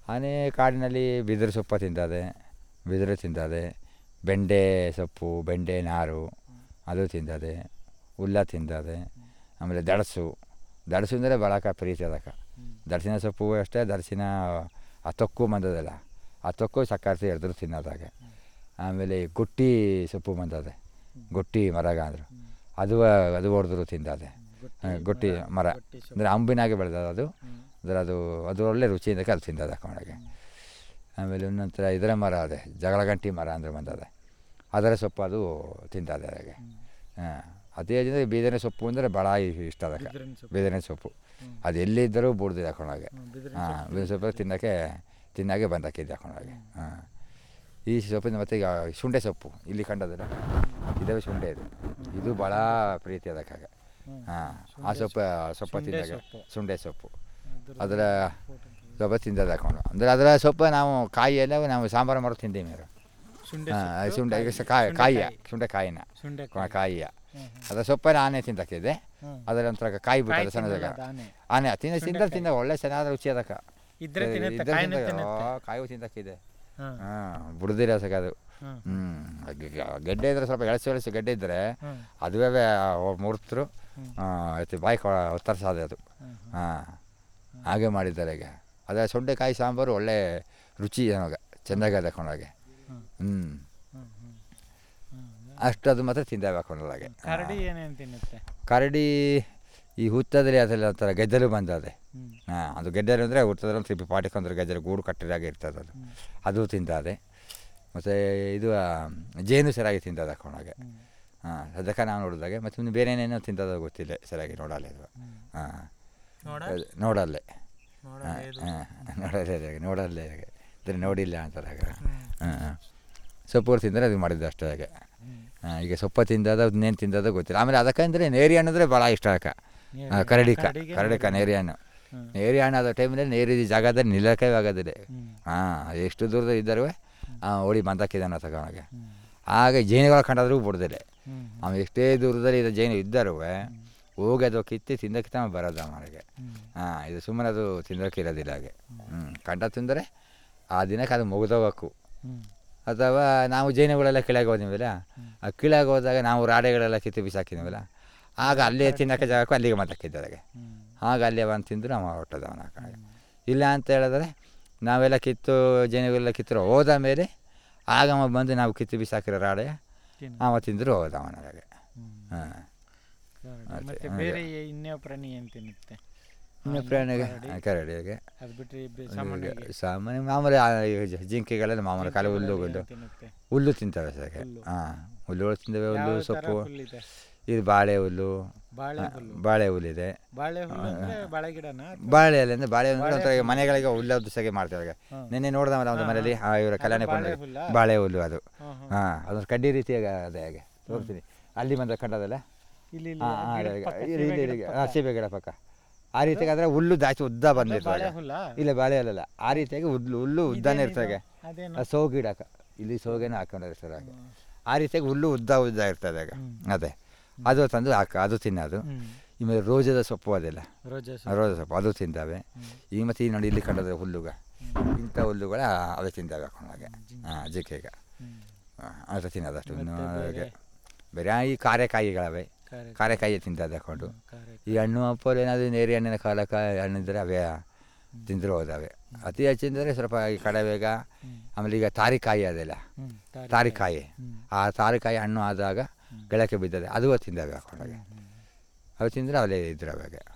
ಆನೆ ಕಾಡಿನಲ್ಲಿ ಬಿದಿರು ಸೊಪ್ಪು ತಿಂತದೆ ಬಿದಿರು ತಿಂತದೆ ಬೆಂಡೆ ಸೊಪ್ಪು ಬೆಂಡೆ ನಾರು ಅದು ತಿಂತದೆ ಹುಲ್ಲ ತಿಂತದೆ ಆಮೇಲೆ ದಡಸು ದಡಸು ಅಂದರೆ ಭಾಳ ಕ ಪ್ರೀತಿ ಅದಕ್ಕೆ ದಡಸಿನ ಸೊಪ್ಪು ಅಷ್ಟೇ ದಡಸಿನ ಆ ತೊಕ್ಕು ಬಂದದಲ್ಲ ಆ ತೊಕ್ಕು ಸಕ್ಕರೆ ಎರೆದ್ರು ತಿನ್ನೋದಾಗೆ ಆಮೇಲೆ ಗೊಟ್ಟಿ ಸೊಪ್ಪು ಬಂದದೆ ಗೊಟ್ಟಿ ಮರಗ ಅಂದರು ಅದು ಅದು ಹೊಡೆದ್ರು ತಿಂದದೆ ಆ, ಗೊಟ್ಟಿ ಮರ ಅಂದರೆ ಅಂಬಿನಾಗೆ ಬೆಳೆದದ ಅದು ಅಂದರೆ ಅದು ಅದು ಒಳ್ಳೆ ರುಚಿಯಿಂದ ಅದು ತಿಂದದ ಹಾಕೊಂಡಾಗೆ ಆಮೇಲೆ ಇನ್ನೊಂಥರ ಇದರ ಮರ ಅದೇ ಜಗಳ ಗಂಟಿ ಮರ ಅಂದರೆ ಬಂದದೆ ಅದರ ಸೊಪ್ಪು ಅದು ತಿಂತದೆ ಹಾಗೆ ಹಾಂ ಅದೇ ಅಂದರೆ ಬೀದನೆ ಸೊಪ್ಪು ಅಂದರೆ ಭಾಳ ಇಷ್ಟ ಅದಕ್ಕೆ ಬಿದಿರಿನ ಸೊಪ್ಪು. ಬೇದನೆ ಸೊಪ್ಪು ಅದು ಎಲ್ಲಿದ್ದರೂ ಬುಡ್ದಿದೆ ಹಾಕೊಂಡಾಗೆ ಹ್ಮ್, ಬಿದಿರಿನ ಹಾಂ ಬೇರೆ ಸೊಪ್ಪು ತಿನ್ನೋಕ್ಕೆ ತಿನ್ನಾಗೆ ಬಂದಾಕಿದ್ದೆ ಹಾಕೊಂಡಾಗೆ ಹಾಂ ಈ ಸೊಪ್ಪಿಂದ ಮತ್ತೆ ಈಗ ಶುಂಠೆ ಸೊಪ್ಪು ಇಲ್ಲಿ ಕಂಡದಲ್ಲ ಇದಾವೆ ಶುಂಠೆ ಇದು ಇದು ಭಾಳ ಪ್ರೀತಿ ಅದಕ್ಕಾಗ ಹ್ಮ್. ಹಾಂ ಆ ಸೊಪ್ಪು ಸೊಪ್ಪು ಶುಂಠೆ ತಿಂದಾಗ ಸೊಪ್ಪು. ಶುಂಠೆ ಸೊಪ್ಪು ಅದ್ರ ಅದರ photo ತೆಗ್ದು. ಸೊಪ್ಪು ತಿಂದದ್ದು ಹಾಕೊಂಡು ಅಂದರೆ ಅದರ ಸೊಪ್ಪು ನಾವು ಕಾಯಿ ಎಲ್ಲ ನಾವು ಸಾಂಬಾರು ಮಾಡೋದು ತಿಂತೀವಿ ಮೇರು ಶುಂಠೆ ಹಾಂ ಸೊಪ್ಪು, ಶುಂಠೆ ಈಗ ಸ ಕಾಯಿ. ಕಾಯಿ ಕಾಯಿಯ ಶುಂಠೆಕಾಯಿ. ಶುಂಠೆ ಕಾಯಿನ ಶುಂಠೆಕಾಯಿ. ಕಾಯಿಯ ಹ್ಮ್, ಹ್ಮ್. ಅದರ ಸೊಪ್ಪು ನಾನೇ ತಿಂತಕ್ಕಿದೆ ಹ್ಮ್. ಅದರ ನಂತರ ಕಾಯಿ ಬಿಟ್ಟದ ಕಾಯಿ ಸಣ್ಣದಾಗ ತಿನ್ನಲ್ಲ ಅದು ಆನೆ. ಆನೆ ತಿನ್ನ ತಿಂದ ತಿಂದ ಒಳ್ಳೆ ಚೆನ್ನಾದ ರುಚಿ ಅದಕ್ಕೆ ಇದ್ರೆ ತಿನ್ನುತ್ತೆ ಇದ್ದರೆ ಕಾಯಿನೂ ತಿಂದಾಗ, ತಿನ್ನುತ್ತೆ ಆ, ಕಾಯಿ ತಿಂತಕ್ಕಿದೆ ಹ್ಮ್, ಹಾಂ ಬುಡ್ದಿರ ಅದು ಹ್ಮ್, ಹ್ಞೂ ಗೆಡ್ಡೆ ಇದ್ರೆ ಸ್ವಲ್ಪ ಎಳಸು ಎಳಸು ಗೆಡ್ಡೆ ಇದ್ದರೆ ಹ್ಮ್, ಅದುವೇ ಮುರ್ತರು ಹ್ಮ್. ಆಯ್ತು ಬಾಯಿ ಒತ್ತರಿಸೋದೆ ಅದು ಹ್ಮ್, ಹ್ಮ್. ಹಾಂ ಹಾಗೆ ಮಾಡಿದ್ದಾರೆ ಈಗ ಅದೇ ಸೊಂಡೆಕಾಯಿ ಸಾಂಬಾರು ಒಳ್ಳೆ ರುಚಿ ಏನೋಗ ಚೆಂದಾಗಿ ಅದು ಹಾಕೊಂಡಾಗೆ ಹ್ಮ್. ಹ್ಞೂ ಹ್ಮ್, ಹ್ಮ್. ಹ್ಮ್. ಅಷ್ಟು ಅದು ಮಾತ್ರ ತಿಂದಾವೆ ಹಾಕೊಂಡಾಗೆ ಕರಡಿ ಏನೇನು ತಿನ್ನುತ್ತೆ ಕರಡಿ ಈ ಹುತ್ತದಲ್ಲಿ ಅದೆಲ್ಲ ಒಂಥರ ಗೆದ್ದಲು ಬಂದದೆ ಹ್ಮ್, ಹಾಂ ಅದು ಗೆದ್ದಲು ಅಂದರೆ ಹುತ್ತದಲ್ಲಿ ತಿಪ್ಪಿ ಪಾಟಿಕೊಂಡ್ರೆ ಗೆದ್ದಲು ಗೂಡು ಕಟ್ಟಿದಾಗೆ ಇರ್ತದೆ ಅದು ಹ್ಮ್. ಅದು ತಿಂತದೆ ಮತ್ತು ಇದು ಆ, ಜೇನು ಸರಿಯಾಗಿ ತಿಂತದೆ ಹಾಕೊಂಡಾಗೆ ಹ್ಮ್, ಹಾಂ ಅದಕ್ಕೆ ನಾವು ನೋಡಿದಾಗೆ ಮತ್ತು ಇನ್ನು ಬೇರೆ ಏನೇನೋ ತಿಂತದ ಗೊತ್ತಿಲ್ಲ ಸರಿಯಾಗಿ ನೋಡಲ್ಲ ಇದು ಹ್ಮ್. ಹಾಂ ನೋಡ ನೋಡಲ್ಲೇ ನೋಡ ಹಾಂ ಇದು. ಹಾಂ ನೋಡಲ್ಲೇ ಹಾಗೆ ನೋಡಲ್ಲೇ ಹಾಗೆ ಇದ್ರೆ ನೋಡಿಲ್ಲ ಅಂತಾರೆ ಹಾಗೆ ಹ್ಮ್. ಹಾಂ ಹಾಂ ಸೊಪ್ಪು ತಿಂದರೆ ಅದು ಮಾಡಿದ್ದು ಅಷ್ಟೇ ಹಾಗೆ ಹ್ಮ್. ಹಾಂ ಈಗ ಸೊಪ್ಪ ತಿಂದದ ಅದನ್ನೇನು ತಿಂದದ ಗೊತ್ತಿಲ್ಲ ಆಮೇಲೆ ಅದಕ್ಕಂದರೆ ನೇರಿ ಹಣ್ಣು ಅಂದರೆ ಭಾಳ ಇಷ್ಟ ಆಕ ನೇರಿ ಹಾಂ ಹಣ್ಣು. ಕರಡಿಕ ಕರಡಿಗೆ ಕರಡಿಕ ನೇರಿ ಹಣ್ಣು ಹ್ಮ್. ನೇರಿ ಹಣ್ಣು ಆದ ಟೈಮಲ್ಲಿ ನೇರಿ ಜಾಗದಲ್ಲಿ ನಿಲ್ಲಕ್ಕೆ ಆಗೋದಿಲ್ಲ ಹ್ಮ್. ಹಾಂ ಎಷ್ಟು ದೂರದ ಇದ್ದರೂ ಓಡಿ ಬಂದಾಕಿದ್ದಾನೆ ತಗೊಂಡಾಗೆ ಹ್ಮ್. ಆಗ ಜೇನುಗಳು ಕಂಡಾದ್ರೂ ಬಿಡ್ದಿಲ್ಲ ಹ್ಮ್. ಅವನು ಎಷ್ಟೇ ದೂರದಲ್ಲಿ ಇದು ಜೇನು ಇದ್ದರೂ ಹೋಗಿ ಅದು ಕಿತ್ತಿ ತಿಂದಕ್ಕೆ ತಾವ ಬರೋದು ಅವನಿಗೆ ಹ್ಮ್. ಹಾಂ ಇದು ಸುಮ್ಮನೆ ಅದು ತಿನ್ನೋಕೆ ಇರೋದಿಲ್ಲ ಹಾಗೆ ಹ್ಞೂ ಕಂಡ ತಿಂದರೆ ಆ ದಿನಕ್ಕೆ ಅದು ಮುಗಿದೋಗಬೇಕು ಹ್ಮ್. ಅಥವಾ ನಾವು ಜೇನುಗಳೆಲ್ಲ ಕೆಳಗೆ ಹೋದಿವಲ್ಲ ಆ ಕೆಳಗೆ ಹೋದಾಗ ನಾವು ರಾಡೆಗಳೆಲ್ಲ ಕಿತ್ತು ಬಿಸಾಕಿದ್ವಲ್ಲ ಆಗ ಅಲ್ಲೇ ತಿನ್ನೋಕೆ ಜಾಗಕ್ಕೂ ಅಲ್ಲಿಗೆ ಮತ್ತಕ್ಕಿದ್ದಾಗೆ ಹ್ಮ್. ಆಗ ಅಲ್ಲೇ ಬಂದು ತಿಂದು ನಾವು ಹೊಟ್ಟದ ಅವನ ಕಡೆ ಇಲ್ಲ ಅಂತ ಹೇಳಿದ್ರೆ ನಾವೆಲ್ಲ ಕಿತ್ತು ಜೇನುಗಳೆಲ್ಲ ಕಿತ್ತರು ಹೋದ ಮೇಲೆ ಆಗ ಅವ ಬಂದು ನಾವು ಕಿತ್ತು ಬಿಸಾಕಿರೋ ರಾಡೆ ತಿನ್ನು. ಅವ ತಿಂದರು ಹೋದ ಅವನಿಗೆ ಹ್ಮ್. ಹಾಂ ಕರಡಿ. ಮತ್ತೆ ಮತ್ತೆ ಹಾಗೆ. ಬೇರೆ ಇನ್ಯಾವ ಪ್ರಾಣಿ ಏನು ತಿನ್ನುತ್ತೆ ಇನ್ನು ಆನೆ, ಪ್ರಾಣಿಗೆ ಕರಡಿ. ಕರಡಿಗೆ ಅದು ಬಿಟ್ಟರೆ ಬೆ- ಸಾಮಾನ್ಯವಾಗಿ ಸಾಮಾನ್ಯ ಮಾಮೂಲಿ ಆ ಈ ಜ- ಜಿಂಕೆಗಳೆಲ್ಲ ಮಾಮೂಲಿ ಕಾಲು ಹುಲ್ಲು ಜಿಂಕೆಗಳಲ್ಲಿ ಹುಲ್ಲು ಏನ್ ತಿನ್ನುತ್ತೆ ಹುಲ್ಲು ತಿಂತವೆ ಸರಿಗೆ ಹುಲ್ಲು. ಹಾಂ ಹುಲ್ಲುಗಳು ತಿಂತವೆ ಹುಲ್ಲು ಯಾವ ಥರ ಸೊಪ್ಪು ಹುಲ್ಲಿದೆ ಇದು ಬಾಳೆ ಹುಲ್ಲು ಬಾಳೆ ಆ, ಹುಲ್ಲು ಬಾಳೆ ಹುಲ್ಲಿದೆ ಬಾಳೆ ಹುಲ್ಲು ಅಂದ್ರೆ ಬಾಳೆ ಗಿಡನ ಬಾಳೆ ಎಲೆ ಅಂದರೆ ಬಾಳೆ ಹುಲ್ಲು ಒಂಥರ ಈಗ ಮನೆಗಳಿಗೆ ಹುಲ್ಲು ಸಗೆ ಮಾಡ್ತಾರೆ ಹಾ. ನಿನ್ನೆ ನೋಡ್ದವಲ್ಲ ಒಂದು ಮನೇಲಿ ಆ ಇವರ ಕಲ್ಯಾಣ ಬಾಳೆ ಕೊಂಡಲ್ಲಿ ಹುಲ್ಲಾ? ಬಾಳೆ ಹುಲ್ಲು ಅದು ಹಾ, ಹಾ. ಹಾಂ ಅದೊಂದು ಕಡ್ಡಿ ರೀತಿಯಾಗ ಅದೇ ಹಾಗೆ ತೋರಿಸ್ತೀನಿ ಅಲ್ಲಿ ಬಂದ ಕಂಡದಲ್ಲ ಇಲ್ಲಿ ಇಲ್ಲಿ ಹಾಂ ಗಿಡದ ಹಾಂ ಪಕ್ಕ, ಇಲ್ಲಿ ಸೀಬೆ ಇಲ್ಲಿ ಗಿಡದ ಹಾಂ ಪಕ್ಕ. ಸೀಬೆ ಗಿಡ ಪಕ್ಕ ಆ ರೀತಿಯಾಗಿ ಆದರೆ ಹುಲ್ಲು ಜಾಸ್ತಿ ಉದ್ದ ಬಾಳೆ ಬಂದಿರ್ತದೆ ಹುಲ್ಲಾ ಇಲ್ಲ ಬಾಳೆ ಅಲ್ಲಲ್ಲ ಆ ರೀತಿಯಾಗಿ ಹುಲ್ಲು ಹುಲ್ಲು ಉದ್ದಾನೆ ಇದೇನಿದು? ಇರ್ತದೆ ಅದೇನು ಆ ಸೋಗು ಗಿಡ ಕ- ಇಲ್ಲಿ ಸೋಗೇನ ಹಾಕೊಂಡಿರ್ತಾರೆ ಹಾಗೆ ಆ ರೀತಿಯಾಗಿ ಹುಲ್ಲು ಉದ್ದ ಉದ್ದ ಇರ್ತದೆ ಆಗ ಹ್ಮ್. ಅದೇ ಅದು ತಂದು ಹಾಕ ಅದು ತಿನ್ನೋದು ಹ್ಮ್. ಆಮೇಲೆ ರೋಜದ ಸೊಪ್ಪು ಅದೆಲ್ಲ ರೋಜಾ ಆ ಸೊಪ್ಪು. ರೋಜ ಸೊಪ್ಪು ಅದು ತಿಂತಾವೆ ಹ್ಮ್. ಈಗ ಮತ್ತೆ ಈ ನೋಡಿ ಇಲ್ಲಿ ಕಂಡದ ಹುಲ್ಲುಗ ಇಂಥ ಹುಲ್ಲುಗಳ ಅದು ತಿಂತಾವೆ ಹಾಕೊಂಡಾಗೆ ಹಾಂ ಜಿಂಕೆಗ ಹ್ಮ್. ಅದು ತಿನ್ನೋದು ಅಷ್ಟು ಇನ್ನು ಮತ್ತೆ ಬೇರೆ? ಹಾಗೆ. ಬೇರೆ ಈ ಕಾರೆಕಾಯಿಗಳವೆ ಕಾರೆ- ಕಾರೆಕಾಯಿ ತಿಂತದೆ ಹಾಕೊಂಡು ಕಾರೆ. ಈ ಹಣ್ಣು ಹಪ್ಪಲು ಏನಾದರೂ ನೇರಿ ಹಣ್ಣಿನ ಕಾಲಕ ಹಣ್ಣಿದ್ರೆ ಅವೇ ತಿಂದರೂ ಹೋದವೆ ಅತಿ ಹೆಚ್ಚಿಂದರೆ ಸ್ವಲ್ಪ ಈ ಕಡವೆಗ ಹ್ಮ್. ಆಮೇಲೆ ಈಗ ತಾರಿಕಾಯಿ ಅದೆಲ್ಲ ಹ್ಮ್. ತಾರಿ- ತಾರಿಕಾಯಿ ಹ್ಮ್. ಆ ತಾರಿಕಾಯಿ ಹಣ್ಣು ಆದಾಗ ಗೆಳಕ್ಕೆ ಬಿದ್ದದೆ ಅದು ತಿಂದವೆ ಹಾಕೊಂಡಾಗೆ ಹ್ಮ್. ಅವು ತಿಂದರೆ ಅವಲೇ ಇದ್ರು ಅವಾಗ